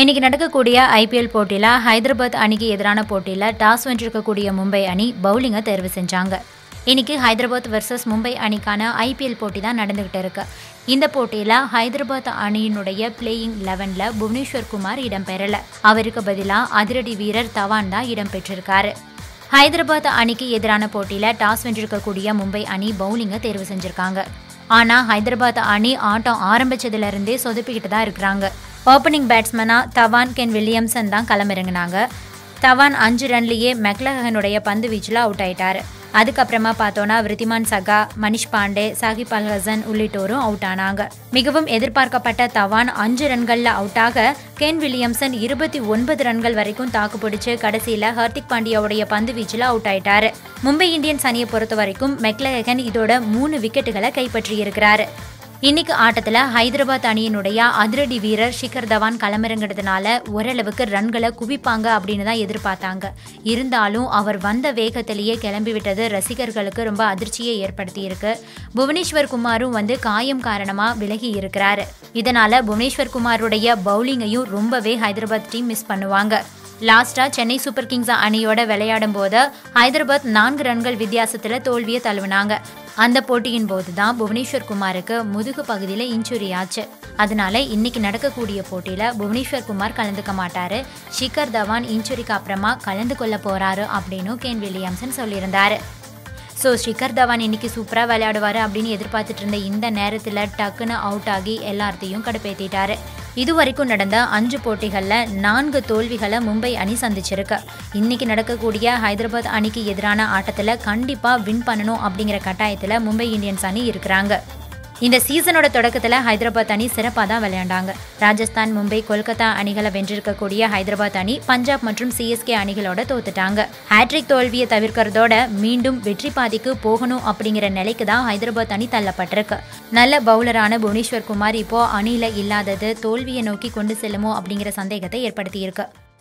இன்னைக்கு நடக்கக்கூடிய ஐபிஎல் போட்டியில் ஹைதராபாத் அணிக்கு எதிரான போட்டியில் டாஸ் வென்றிருக்கக்கூடிய மும்பை அணி பவுலிங்கை தேர்வு செஞ்சாங்க இன்னைக்கு ஹைதராபாத் வெர்சஸ் மும்பை அணிக்கான ஐபிஎல் போட்டி தான் நடந்துகிட்டு இருக்கு இந்த போட்டியில் ஹைதராபாத் அணியினுடைய பிளேயிங் லெவனில் புவனேஸ்வர் குமார் இடம்பெறல அவருக்கு பதிலாக அதிரடி வீரர் தவான் தான் இடம்பெற்றிருக்காரு ஹைதராபாத் அணிக்கு எதிரான போட்டியில் டாஸ் வென்றிருக்கக்கூடிய மும்பை அணி பவுலிங்கை தேர்வு செஞ்சிருக்காங்க ஆனால் ஹைதராபாத் அணி ஆட்டம் ஆரம்பிச்சதுலேருந்தே சொதப்பிக்கிட்டு தான் இருக்கிறாங்க ஓப்பனிங் பேட்ஸ்மனாக தவான் கென் வில்லியம்சன் தான் களமிறங்கினாங்க தவான் அஞ்சு ரன்லேயே மெக்லஹனுடைய பந்து வீச்சில் அவுட் ஆயிட்டார் அதுக்கப்புறமா பார்த்தோன்னா விருத்திமான் சகா மனிஷ் பாண்டே சாகிப் அல் ஹசன் உள்ளிட்டோரும் அவுட் ஆனாங்க மிகவும் எதிர்பார்க்கப்பட்ட தவான் அஞ்சு ரன்களில் அவுட் ஆக கென் வில்லியம்சன் இருபத்தி ஒன்பது ரன்கள் வரைக்கும் தாக்கு பிடிச்சு கடைசியில் ஹர்திக் பாண்டியாவுடைய பந்து வீச்சில் அவுட் ஆயிட்டாரு மும்பை இந்தியன்ஸ் அணியை பொறுத்த வரைக்கும் மெக்லஹன் இதோட மூணு விக்கெட்டுகளை கைப்பற்றியிருக்கிறாரு இன்னைக்கு ஆட்டத்தில் ஹைதராபாத் அணியினுடைய அதிரடி வீரர் ஷிகர் தவான் களமிறங்கிறதுனால ஓரளவுக்கு ரன்களை குவிப்பாங்க அப்படின்னு தான் எதிர்பார்த்தாங்க இருந்தாலும் அவர் வந்த வேகத்திலேயே கிளம்பி விட்டது ரசிகர்களுக்கு ரொம்ப அதிர்ச்சியை ஏற்படுத்தியிருக்கு புவனேஸ்வர் குமாரும் வந்து காயம் காரணமாக விலகி இருக்கிறாரு இதனால புவனேஸ்வர் குமாருடைய பவுலிங்கையும் ரொம்பவே ஹைதராபாத் டீம் மிஸ் பண்ணுவாங்க லாஸ்டா சென்னை சூப்பர் கிங்ஸ் அணியோட விளையாடும் போது ஹைதராபாத் நான்கு ரன்கள் வித்தியாசத்துல தோல்வியை தழுவினாங்க அந்த போட்டியின் போது தான் புவனேஸ்வர் குமாருக்கு முதுகு பகுதியில் இன்ஜுரி ஆச்சு அதனால இன்னைக்கு நடக்கக்கூடிய போட்டியில புவனேஸ்வர் குமார் கலந்துக்க மாட்டாரு ஷிகர் தவான் இன்ஜுரிக்கு அப்புறமா கலந்து கொள்ள போறாரு அப்படின்னு கேன் வில்லியம்சன் சொல்லியிருந்தாரு ஸோ ஷிகர் தவான் இன்னைக்கு சூப்பராக விளையாடுவார் அப்படின்னு எதிர்பார்த்துட்டு இருந்த இந்த நேரத்தில் டக்குன்னு அவுட் ஆகி எல்லாத்தையும் கடுப்பேற்றிட்டாரு இது வரைக்கும் நடந்த அஞ்சு போட்டிகளில் நான்கு தோல்விகளை மும்பை அணி சந்திச்சிருக்கு இன்னைக்கு நடக்கக்கூடிய ஹைதராபாத் அணிக்கு எதிரான ஆட்டத்தில் கண்டிப்பாக வின் பண்ணணும் அப்படிங்கிற கட்டாயத்தில் மும்பை இந்தியன்ஸ் அணி இருக்கிறாங்க இந்த சீசனோட தொடக்கத்தில் ஹைதராபாத் அணி சிறப்பாக தான் விளையாண்டாங்க ராஜஸ்தான் மும்பை கொல்கத்தா அணிகளை வென்றிருக்கக்கூடிய ஹைதராபாத் அணி பஞ்சாப் மற்றும் சிஎஸ்கே அணிகளோட தோத்துட்டாங்க ஹேட்ரிக் தோல்வியை தவிர்க்கிறதோட மீண்டும் வெற்றி பாதிக்கு போகணும் அப்படிங்கிற நிலைக்கு தான் ஹைதராபாத் அணி தள்ளப்பட்டிருக்கு நல்ல பவுலரான புவனேஸ்வர் குமார் இப்போ அணியில இல்லாதது தோல்வியை நோக்கி கொண்டு செல்லுமோ அப்படிங்கிற சந்தேகத்தை ஏற்படுத்தியிருக்கு